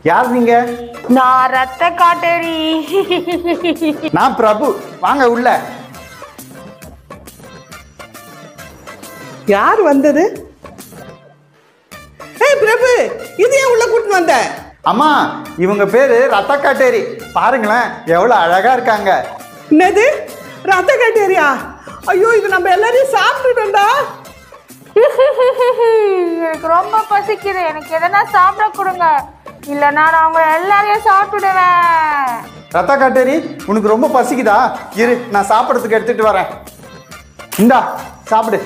யார் நீங்க நான் ரத்த காட்டேரி நான் பிரபு வாங்க உள்ள யார் வந்தது ஏய் பிரபு இது ஏன் உள்ள கூட்டிட்டு வந்த அம்மா இவங்க பேரு ரத்த காட்டேரி பாருங்களேன் எவ்வளவு அழகா இருக்காங்க என்னது ரத்த கட்டேரியா ஐயோ இது நம்ம எல்லாரையும் சாப்பிட்டுட்டோம்டா எனக்கு ரொம்ப பசிக்குது எனக்கு எதனா சாப்பிட கொடுங்க இல்லைன்னா நான் அவங்க எல்லாரையும் சாப்பிட்டுடுவேன் ரத்த காட்டேரி உனக்கு ரொம்ப பசிக்குதா இரு நான் சாப்பிட்றதுக்கு எடுத்துட்டு வரேன் இந்தா சாப்பிடு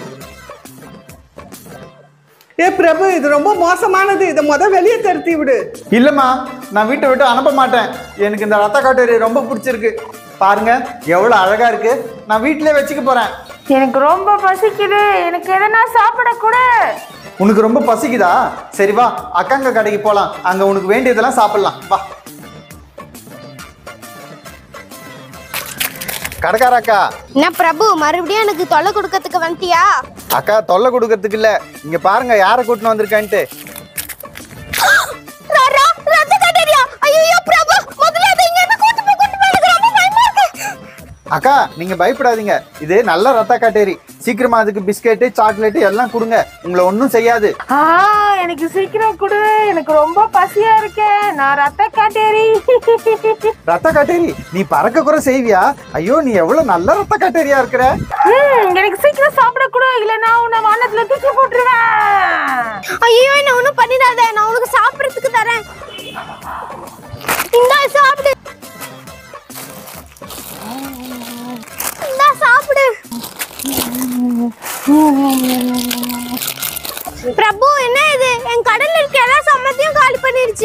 ஏ பிரபு இது ரொம்ப மோசமானது இதை முத வெளியே தருத்தி விடு இல்லைம்மா நான் வீட்டை விட்டு அனுப்ப மாட்டேன் எனக்கு இந்த ரத்த காட்டேரி ரொம்ப பிடிச்சிருக்கு பாருங்க எவ்வளோ அழகா இருக்கு நான் வீட்டிலே வச்சுக்க போறேன் எனக்கு ரொம்ப பசிக்குது எனக்கு எதனா சாப்பிட கொடு உனக்கு ரொம்ப பசிக்குதா சரி வா அக்காங்க கடைக்கு போலாம் அங்க உனக்கு வேண்டியதெல்லாம் சாப்பிடலாம் வா கடைக்கார அக்கா என்ன பிரபு மறுபடியும் எனக்கு தொலை கொடுக்கறதுக்கு வந்துட்டியா அக்கா தொல்லை கொடுக்கறதுக்கு இல்ல இங்க பாருங்க யாரை கூட்டின்னு வந்திருக்கேன்ட்டு ரத்த கட்டேரியா ஐயோ பிரபு முதல்ல அதை இங்க இருந்து கூட்டு போ கூட்டு போ எனக்கு ரொம்ப பயமா இருக்கு அக்கா நீங்க பயப்படாதீங்க இது நல்ல ரத்த காட்டேரி சீக்கிரமா அதுக்கு பிஸ்கெட்டு சாக்லேட்டு எல்லாம் கொடுங்க உங்களை ஒன்றும் செய்யாது ஆ எனக்கு சீக்கிரம் கொடு எனக்கு ரொம்ப பசியா இருக்கு நான் ரத்த காட்டேரி ரத்த காட்டேரி நீ பறக்க கூட செய்வியா ஐயோ நீ எவ்வளவு நல்ல ரத்த காட்டேரியா இருக்கிற ம், எனக்கு சீக்கிரம் சாப்பிட கொடு இல்லைன்னா உன்னை வானத்துல தூக்கி போட்டுருவேன் ஐயோ என்ன ஒண்ணும் பண்ணிடாத நான் உனக்கு சாப்பிடுறதுக்கு தரேன் இந்தா சாப்பிடு இந்தா சாப்பிடு பிரபு என்ன இது என் கடல்ல இருக்க எல்லா சம்மத்தையும் காலி பண்ணிருச்சு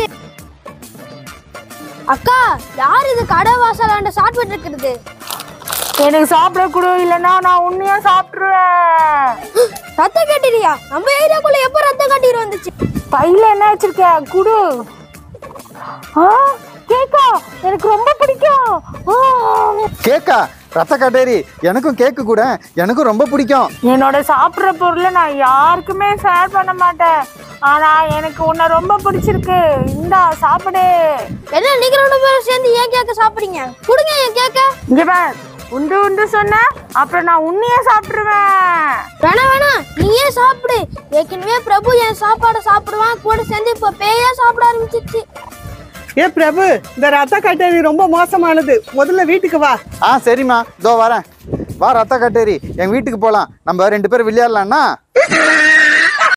அக்கா யார் இது கடை வாசலாண்ட சாப்பிட்டு இருக்கிறது எனக்கு சாப்பிட கொடு இல்லைன்னா நான் உன்னையும் சாப்பிட்டுருவேன் ரத்த கட்டிரியா நம்ம ஏரியாக்குள்ள எப்போ ரத்த கட்டிரு வந்துச்சு பையில என்ன வச்சிருக்க குடு ஆ கேக்கா எனக்கு ரொம்ப பிடிக்கும் ஆ. கேக்கா ரத்த காட்டேரி எனக்கும் கேக்கு கூட எனக்கும் ரொம்ப பிடிக்கும் என்னோட சாப்பிட்ற பொருளை நான் யாருக்குமே ஷேர் பண்ண மாட்டேன் ஆனா எனக்கு உன்னை ரொம்ப பிடிச்சிருக்கு இந்தா சாப்பிடு என்ன நீங்க ரெண்டு பேரும் சேர்ந்து ஏன் கேக்க சாப்பிடுறீங்க கொடுங்க என் கேக்க இங்க பார் உண்டு உண்டு சொன்ன அப்புறம் நான் உன்னையே சாப்பிட்டுருவேன் வேணாம் வேணாம் நீயே சாப்பிடு ஏற்கனவே பிரபு என் சாப்பாடை சாப்பிடுவான் கூட சேர்ந்து இப்போ பேயா சாப்பிட ஆரம்பிச்சிருச்சு ஏ பிரபு இந்த ரத்த கட்டேரி ரொம்ப மோசமானது முதல்ல வீட்டுக்கு வா ஆ சரிம்மா இதோ வரேன் வா ரத்த காட்டேரி எங்க வீட்டுக்கு போலாம் நம்ம ரெண்டு பேரும் விளையாடலாம்னா